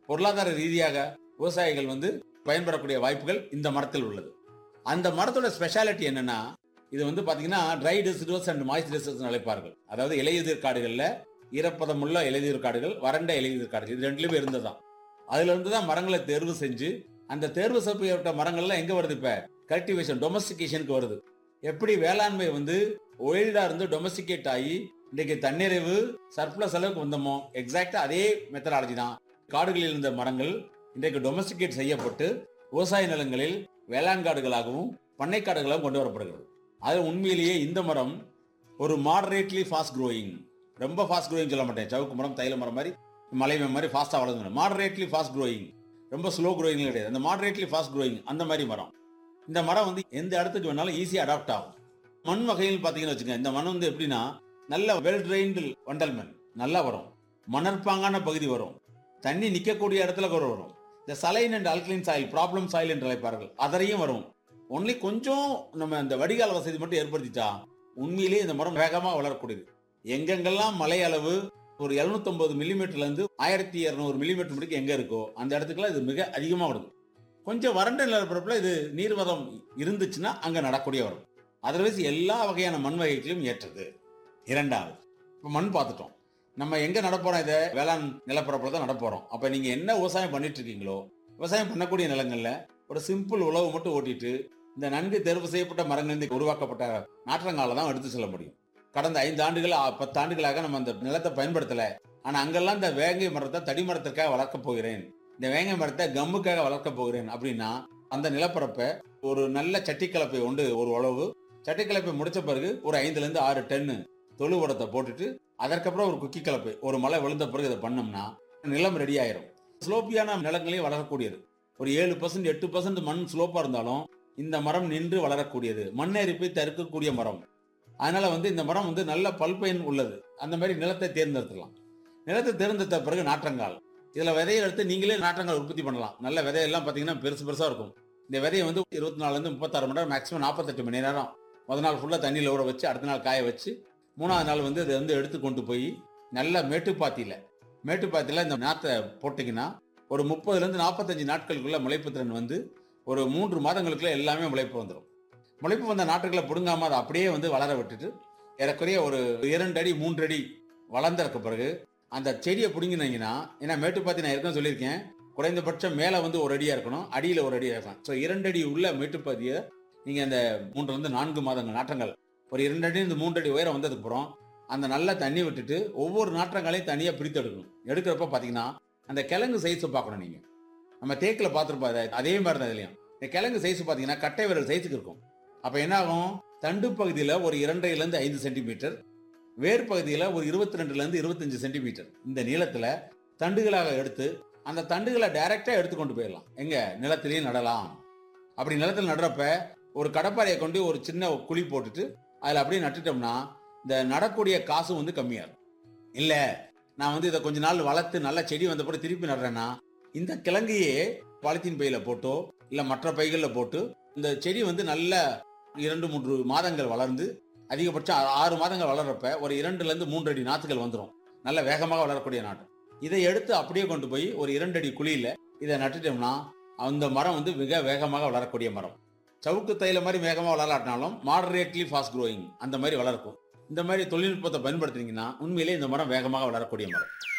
பொருளாதார ரீதியாக விவசாயிகள் வந்து பயன்பெறக்கூடிய வாய்ப்புகள் இந்த மரத்தில் உள்ளது அந்த மரத்தோட ஸ்பெஷாலிட்டி என்னன்னா இது வந்து பாத்தீங்கன்னா ட்ரை டெசிடோஸ் அண்ட் மாய்ஸ் டெசிடோஸ் அழைப்பார்கள் அதாவது இலையுதிர் காடுகள்ல ஈரப்பதமுள்ள இலையுதிர் காடுகள் வறண்ட இலையுதிர் காடுகள் இது ரெண்டுலயுமே இருந்ததுதான் அதுல இருந்து தான் மரங்களை தேர்வு செஞ்சு அந்த தேர்வு செய்யப்பட்ட மரங்கள்லாம் எங்க வருது இப்ப கல்டிவேஷன் டொமஸ்டிகேஷனுக்கு வருது எப்படி வேளாண்மை வந்து ஒயில்டா இருந்து டொமஸ்டிகேட் ஆகி இன்னைக்கு தன்னிறைவு சர்ப்ளஸ் அளவுக்கு வந்தோமோ எக்ஸாக்டா அதே மெத்தடாலஜி தான் காடுகளில் இருந்த மரங்கள் இன்றைக்கு டொமஸ்டிகேட் செய்யப்பட்டு விவசாய நிலங்களில் வேளாண் காடுகளாகவும் பண்ணை காடுகளாகவும் கொண்டு வரப்படுகிறது அது உண்மையிலேயே இந்த மரம் ஒரு மாடரேட்லி ஃபாஸ்ட் growing ரொம்ப ஃபாஸ்ட் growing சொல்ல மாட்டேன் சவுக்கு மரம் தைல மரம் மாதிரி மலை மாதிரி ஃபாஸ்ட்டாக வளர்ந்து மாடரேட்லி ஃபாஸ்ட் growing ரொம்ப ஸ்லோ growing கிடையாது அந்த மாடரேட்லி ஃபாஸ்ட் growing அந்த மாதிரி மரம் இந்த மரம் வந்து எந்த இடத்துக்கு வேணாலும் ஈஸியாக அடாப்ட் ஆகும் மண் வகையில் பார்த்தீங்கன்னு வச்சுக்கோங்க இந்த மண் வந்து எப்படின்னா நல்ல வெல் ட்ரெயின்டு வண்டல் மண் நல்லா வரும் மணற்பாங்கான பகுதி வரும் தண்ணி நிற்கக்கூடிய இடத்துல கூட வரும் இந்த saline and alkaline soil problem soil என்று அழைப்பார்கள் அதரையும் வரும் ஒன்லி கொஞ்சம் நம்ம இந்த வடிகால் வசதி மட்டும் ஏற்படுத்திட்டா உண்மையிலேயே இந்த மரம் வேகமாக வளரக்கூடியது எங்கெங்கெல்லாம் மழை அளவு ஒரு 750 மில்லிமீட்டர்ல இருந்து ஆயிரத்தி இரநூறு மில்லிமீட்டர் முடிக்க எங்க இருக்கோ அந்த இடத்துக்குலாம் இது மிக அதிகமாக வருது கொஞ்சம் வறண்ட நிலப்பரப்புல இது நீர்வதம் இருந்துச்சுன்னா அங்க நடக்கூடிய வரும் அதர்வைஸ் எல்லா வகையான மண் வகைகளிலும் ஏற்றது இரண்டாவது இப்போ மண் பார்த்துட்டோம் நம்ம எங்க நடப்போறோம் இதை வேளாண் நிலப்பரப்புல தான் நடப்போறோம் அப்ப நீங்க என்ன விவசாயம் பண்ணிட்டு இருக்கீங்களோ விவசாயம் பண்ணக்கூடிய நிலங்கள்ல ஒரு சிம்பிள் உழவு மட்டும் ஓட்டிட்டு இந்த நன்கு தேர்வு செய்யப்பட்ட மரங்களிலிருந்து உருவாக்கப்பட்ட நாற்றங்கால தான் எடுத்து செல்ல முடியும் கடந்த ஐந்து ஆண்டுகள் ஆ, பத்து ஆண்டுகளாக நம்ம அந்த நிலத்தை பயன்படுத்தல ஆனா அங்கெல்லாம் இந்த வேங்கை மரத்தை தடி மரத்திற்காக வளர்க்க போகிறேன் இந்த வேங்கை மரத்தை கம்முக்காக வளர்க்க போகிறேன் அப்படின்னா அந்த நிலப்பரப்பை ஒரு நல்ல சட்டிக்கலப்பை உண்டு ஒரு உழவு சட்டிக்கலப்பை முடிச்ச பிறகு ஒரு ஐந்துல இருந்து ஆறு டன்னு தொழு உரத்தை போட்டுட்டு அதற்கப்புறம் ஒரு குக்கி கலப்பை ஒரு மழை விழுந்த பிறகு இதை பண்ணோம்னா நிலம் ரெடி ஆயிரும் ஸ்லோப்பியான நிலங்களையும் வளரக்கூடியது ஒரு ஏழு பர்சன்ட் எட்டு பர்சன்ட் மண் ஸ்லோப்பா இருந்தாலும் இந்த மரம் நின்று வளரக்கூடியது மண்ணெரிப்பை தடுக்கக்கூடிய மரம் அதனால வந்து இந்த மரம் வந்து நல்ல பல்பயன் உள்ளது அந்த மாதிரி நிலத்தை தேர்ந்தெடுத்துக்கலாம் நிலத்தை தேர்ந்தெடுத்த பிறகு நாற்றங்கால் இதுல விதையை எடுத்து நீங்களே நாற்றங்கால் உற்பத்தி பண்ணலாம் நல்ல விதையெல்லாம் பாத்தீங்கன்னா பெருசு பெருசா இருக்கும் இந்த விதையை வந்து இருபத்தி நாலுல இருந்து முப்பத்தாறு மணி நேரம் மேக்ஸிமம் நாற்பத்தெட்டு மணி நேரம் முத நாள் ஃபுல்லா தண்ணியில ஊற வச்சு அடுத்த நாள் காய வச்சு மூணாவது நாள் வந்து இதை வந்து எடுத்து கொண்டு போய் நல்ல மேட்டுப்பாத்தியில மேட்டுப்பாத்தியில இந்த நாத்தை போட்டிங்கன்னா ஒரு முப்பதுல இருந்து நாற்பத்தஞ்சு நாட்களுக்குள்ள முளைப்பு திறன் வந்து ஒரு மூன்று மாதங்களுக்குள்ள எல்லாமே முளைப்பு வந்துடும் முளைப்பு வந்த நாற்றுகளை பிடுங்காம அதை அப்படியே வந்து வளர விட்டுட்டு ஏறக்குறைய ஒரு இரண்டு அடி மூன்று அடி வளர்ந்ததுக்கு பிறகு அந்த செடியை பிடுங்கினீங்கன்னா ஏன்னா மேட்டுப்பாத்தி நான் ஏற்கனவே சொல்லியிருக்கேன் குறைந்தபட்சம் மேலே வந்து ஒரு அடியா இருக்கணும் அடியில் ஒரு அடியா இருக்கணும் ஸோ இரண்டு அடி உள்ள மேட்டுப்பாத்தியை நீங்க அந்த மூன்றுல இருந்து நான்கு மாதங்கள் நாற்றங்கள் ஒரு இரண்டு அடி இருந்து மூன்று அடி உயரம் வந்ததுக்கு அப்புறம் அந்த நல்லா தண்ணி விட்டுட்டு ஒவ்வொரு நாற்றங்களையும் தனியா பிரித்து எடுக்கணும் எடுக்கிறப்ப பாத்தீங்கன்னா அந்த கிழங்கு சைஸை பார்க்கணும் நீங்க நம்ம தேக்கில் பார்த்துருப்போம் அதை அதே மாதிரி தான் இதுலையும் இந்த கிழங்கு சைஸ் பார்த்தீங்கன்னா கட்டை விரல் சைஸுக்கு இருக்கும் அப்போ என்ன ஆகும் தண்டு பகுதியில் ஒரு இரண்டைலேருந்து ஐந்து சென்டிமீட்டர் வேர் பகுதியில் ஒரு இருபத்தி ரெண்டுலேருந்து இருபத்தஞ்சு சென்டிமீட்டர் இந்த நீளத்தில் தண்டுகளாக எடுத்து அந்த தண்டுகளை டைரெக்டாக எடுத்து கொண்டு போயிடலாம் எங்க நிலத்திலேயே நடலாம் அப்படி நிலத்தில் நடுறப்ப ஒரு கடப்பாறையை கொண்டு ஒரு சின்ன குழி போட்டுட்டு அதில் அப்படியே நட்டுட்டோம்னா இந்த நடக்கூடிய காசு வந்து கம்மியாக இருக்கும் இல்லை நான் வந்து இதை கொஞ்ச நாள் வளர்த்து நல்ல செடி வந்த பிறகு திருப்பி நடுறேன்னா இந்த கிழங்கையே பாலித்தீன் பையில போட்டோ இல்ல மற்ற பைகள்ல போட்டு இந்த செடி வந்து நல்ல இரண்டு மூன்று மாதங்கள் வளர்ந்து அதிகபட்சம் ஆ- ஆறு மாதங்கள் வளர்றப்ப ஒரு இரண்டுல இருந்து மூன்று அடி நாத்துகள் வந்துடும் நல்ல வேகமாக வளரக்கூடிய நாட்டு இதை எடுத்து அப்படியே கொண்டு போய் ஒரு இரண்டு அடி குழியில இதை நட்டுட்டோம்னா அந்த மரம் வந்து மிக வேகமாக வளரக்கூடிய மரம் சவுக்கு தைல மாதிரி வேகமாக வளராட்டினாலும் மாடரேட்லி ஃபாஸ்ட் growing அந்த மாதிரி வளர்க்கும் இந்த மாதிரி தொழில்நுட்பத்தை பயன்படுத்துனீங்கன்னா உண்மையிலேயே இந்த மரம் வேகமாக வளரக்கூடிய மரம்